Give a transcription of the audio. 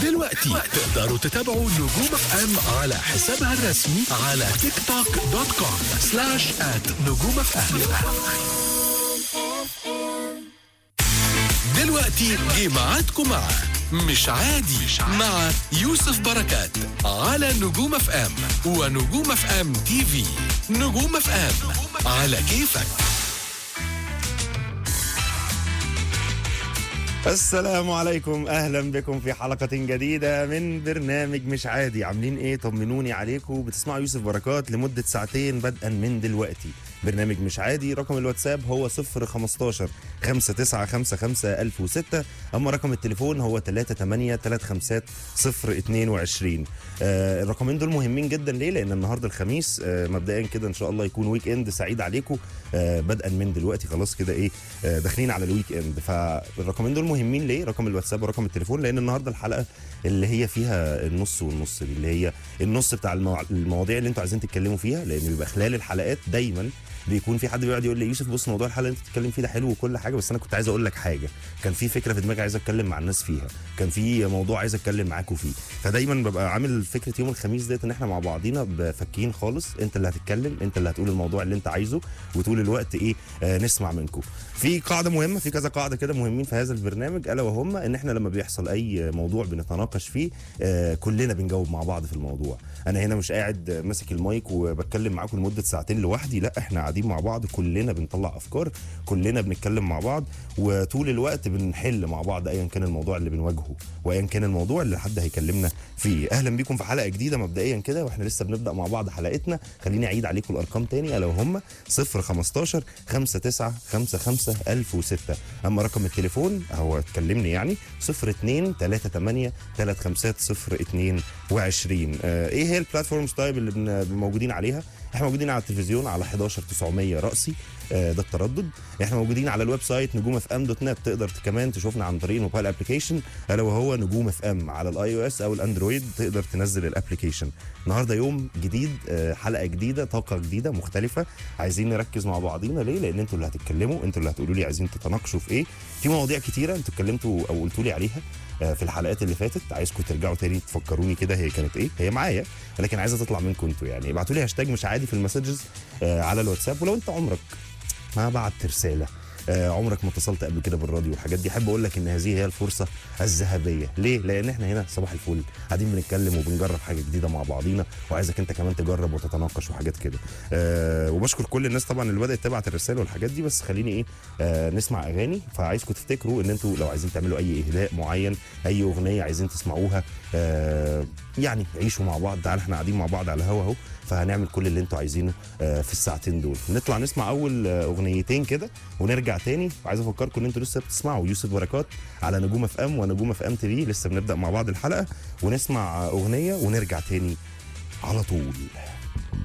دلوقتي تقدروا تتابعوا نجوم اف ام على حسابها الرسمي على تيك توك دوت كوم سلاش ات نجوم اف ام دلوقتي جه ميعادكم مع مش عادي مع يوسف بركات على نجوم اف ام ونجوم اف ام تي في نجوم اف ام على كيفك السلام عليكم اهلا بكم في حلقه جديده من برنامج مش عادي عاملين ايه طمنوني عليكم بتسمعوا يوسف بركات لمده ساعتين بدءا من دلوقتي برنامج مش عادي رقم الواتساب هو 015 5955 1006 اما رقم التليفون هو 38 350 022 آه الرقمين دول مهمين جدا ليه لان النهارده الخميس آه مبدئيا كده ان شاء الله يكون ويك اند سعيد عليكم آه بدءا من دلوقتي خلاص كده ايه آه داخلين على الويك اند فالرقمين دول مهمين ليه رقم الواتساب ورقم التليفون لان النهارده الحلقه اللي هي فيها النص والنص دي اللي هي النص بتاع المو... المواضيع اللي انتوا عايزين تتكلموا فيها لان بيبقى خلال الحلقات دايما بيكون في حد بيقعد يقول لي يوسف بص موضوع الحلقه اللي انت بتتكلم فيه ده حلو وكل حاجه بس انا كنت عايز اقول لك حاجه كان في فكره في دماغي عايز اتكلم مع الناس فيها كان في موضوع عايز اتكلم معاكم فيه فدايما ببقى عامل فكره يوم الخميس ديت ان احنا مع بعضينا فاكين خالص انت اللي هتتكلم انت اللي هتقول الموضوع اللي انت عايزه وطول الوقت ايه آه نسمع منكم في قاعده مهمه في كذا قاعده كده مهمين في هذا البرنامج الا وهم ان احنا لما بيحصل اي موضوع بنتناقش فيه آه كلنا بنجاوب مع بعض في الموضوع انا هنا مش قاعد ماسك المايك وبتكلم معاكم لمده ساعتين لوحدي لا احنا قاعدين مع بعض كلنا بنطلع افكار كلنا بنتكلم مع بعض وطول الوقت بنحل مع بعض ايا كان الموضوع اللي بنواجهه وايا كان الموضوع اللي حد هيكلمنا فيه اهلا بيكم في حلقه جديده مبدئيا كده واحنا لسه بنبدا مع بعض حلقتنا خليني اعيد عليكم الارقام تاني الا وهم 015 59 55 1006 اما رقم التليفون هو تكلمني يعني 02 38 35 022 آه ايه هي البلاتفورمز طيب اللي بن- موجودين عليها احنا موجودين على التلفزيون على 11 900 رأسي آه، ده التردد احنا موجودين على الويب سايت نجوم اف ام دوت نت تقدر كمان تشوفنا عن طريق الموبايل ابلكيشن الا وهو نجوم اف ام على الاي او اس او الاندرويد تقدر تنزل الابلكيشن النهارده يوم جديد آه، حلقه جديده طاقه جديده مختلفه عايزين نركز مع بعضينا ليه لان انتوا اللي هتتكلموا انتوا اللي هتقولوا لي عايزين تتناقشوا في ايه في مواضيع كتيره انتوا اتكلمتوا او قلتوا لي عليها آه، في الحلقات اللي فاتت عايزكم ترجعوا تاني تفكروني كده هي كانت ايه هي معايا ولكن عايزه تطلع منكم انتوا يعني ابعتوا لي هاشتاج مش عادي في المسجز آه، على الواتساب ولو انت عمرك ما بعت رساله آه، عمرك ما اتصلت قبل كده بالراديو والحاجات دي احب اقول لك ان هذه هي الفرصه الذهبيه ليه لان احنا هنا صباح الفل قاعدين بنتكلم وبنجرب حاجه جديده مع بعضينا وعايزك انت كمان تجرب وتتناقش وحاجات كده أه وبشكر كل الناس طبعا اللي بدات تبعت الرسائل والحاجات دي بس خليني ايه أه نسمع اغاني فعايزكم تفتكروا ان انتوا لو عايزين تعملوا اي اهداء معين اي اغنيه عايزين تسمعوها أه يعني عيشوا مع بعض تعال احنا قاعدين مع بعض على الهوا اهو فهنعمل كل اللي انتوا عايزينه آه، في الساعتين دول نطلع نسمع اول آه، اغنيتين كده ونرجع تاني وعايز افكركم ان انتوا لسه بتسمعوا يوسف بركات على نجوم اف ام ونجوم اف ام تي في لسه بنبدا مع بعض الحلقه ونسمع آه، اغنيه ونرجع تاني على طول